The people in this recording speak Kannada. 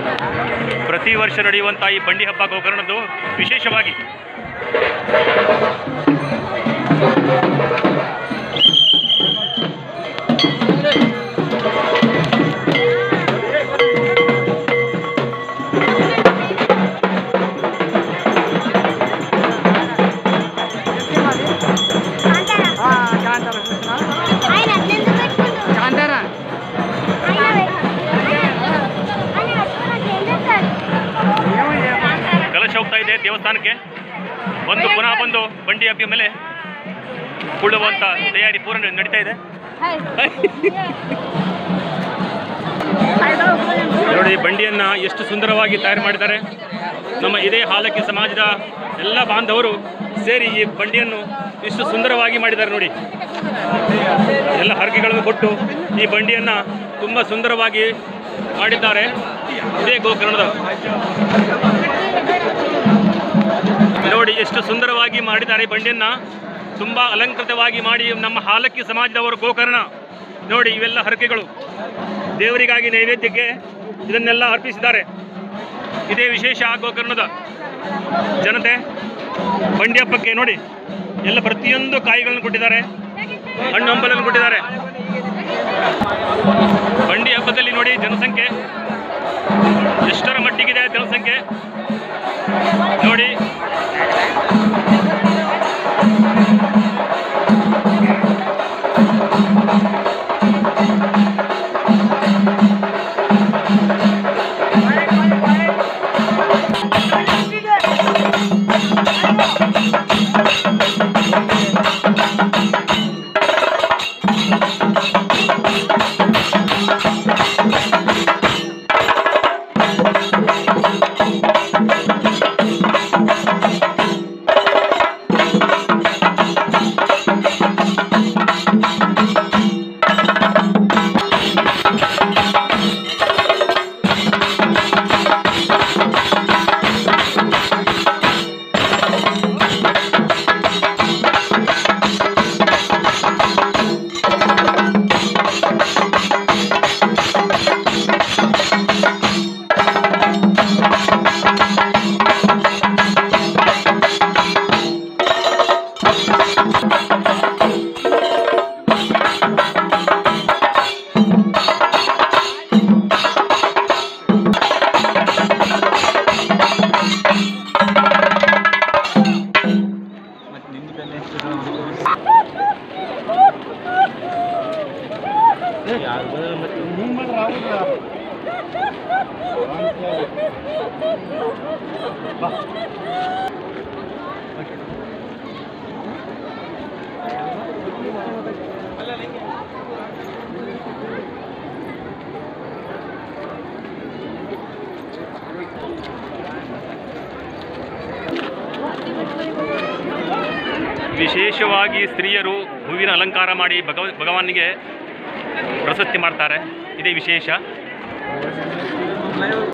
ಪ್ರತಿ ವರ್ಷ ನಡೆಯುವಂಥ ಈ ಬಂಡಿ ಹಬ್ಬ ಗೋಕರ್ಣದ್ದು ವಿಶೇಷವಾಗಿ ఆయన అట్లెందుకు పెట్టుకుంటావు కాంతారా ఆయన ఆయన పెట్టుకున్నట్టు ఏం చేస్తాడు ಕಲಶ ಹೋಗ್ತಾ ಇದೆ ದೇವಸ್ಥಾನಕ್ಕೆ ಬಂದು ಪುನಃ ಬಂದು ಬಂಡಿ ಹಬ್ಬ ಮೇಲೆ ಕೊಳ್ಳುವಂಥ ತಯಾರಿ ಪೂರ್ಣ ನಡೀತಾ ಇದೆ ನೋಡಿ ಬಂಡಿಯನ್ನ ಎಷ್ಟು ಸುಂದರವಾಗಿ ತಯಾರು ಮಾಡಿದ್ದಾರೆ ನಮ್ಮ ಇದೇ ಹಾಲಕ್ಕಿ ಸಮಾಜದ ಎಲ್ಲ ಬಾಂಧವರು ಸೇರಿ ಈ ಬಂಡಿಯನ್ನು ಇಷ್ಟು ಸುಂದರವಾಗಿ ಮಾಡಿದ್ದಾರೆ ನೋಡಿ ಎಲ್ಲ ಹರಕೆಗಳನ್ನು ಕೊಟ್ಟು ಈ ಬಂಡಿಯನ್ನ ತುಂಬ ಸುಂದರವಾಗಿ ಮಾಡಿದ್ದಾರೆ ಇದೇ ಗೋಕರ್ಣದ ನೋಡಿ ಎಷ್ಟು ಸುಂದರವಾಗಿ ಮಾಡಿದ್ದಾರೆ ಈ ಬಂಡಿಯನ್ನ ತುಂಬ ಅಲಂಕೃತವಾಗಿ ಮಾಡಿ ನಮ್ಮ ಹಾಲಕ್ಕಿ ಸಮಾಜದವರು ಗೋಕರ್ಣ ನೋಡಿ ಇವೆಲ್ಲ ಹರಕೆಗಳು ದೇವರಿಗಾಗಿ ನೈವೇದ್ಯಕ್ಕೆ ಇದನ್ನೆಲ್ಲ ಅರ್ಪಿಸಿದ್ದಾರೆ ಇದೇ ವಿಶೇಷ ಗೋಕರ್ಣದ ಜನತೆ ಬಂಡಿ ಹಬ್ಬಕ್ಕೆ ನೋಡಿ ಎಲ್ಲ ಪ್ರತಿಯೊಂದು ಕಾಯಿಗಳನ್ನು ಕೊಟ್ಟಿದ್ದಾರೆ ಹಣ್ಣು ಹಂಪಲನ್ನು ಕೊಟ್ಟಿದ್ದಾರೆ ಬಂಡಿ ಹಬ್ಬದಲ್ಲಿ ನೋಡಿ ಜನಸಂಖ್ಯೆ ಎಷ್ಟರ ಮಟ್ಟಿಗಿದೆ ಜನಸಂಖ್ಯೆ ನೋಡಿ ವಿಶೇಷವಾಗಿ ಸ್ತ್ರೀಯರು ಹೂವಿನ ಅಲಂಕಾರ ಮಾಡಿ ಭಗವ ಭಗವಾನಿಗೆ ಪ್ರಶಸ್ತಿ ಮಾಡ್ತಾರೆ ಇದೇ ವಿಶೇಷ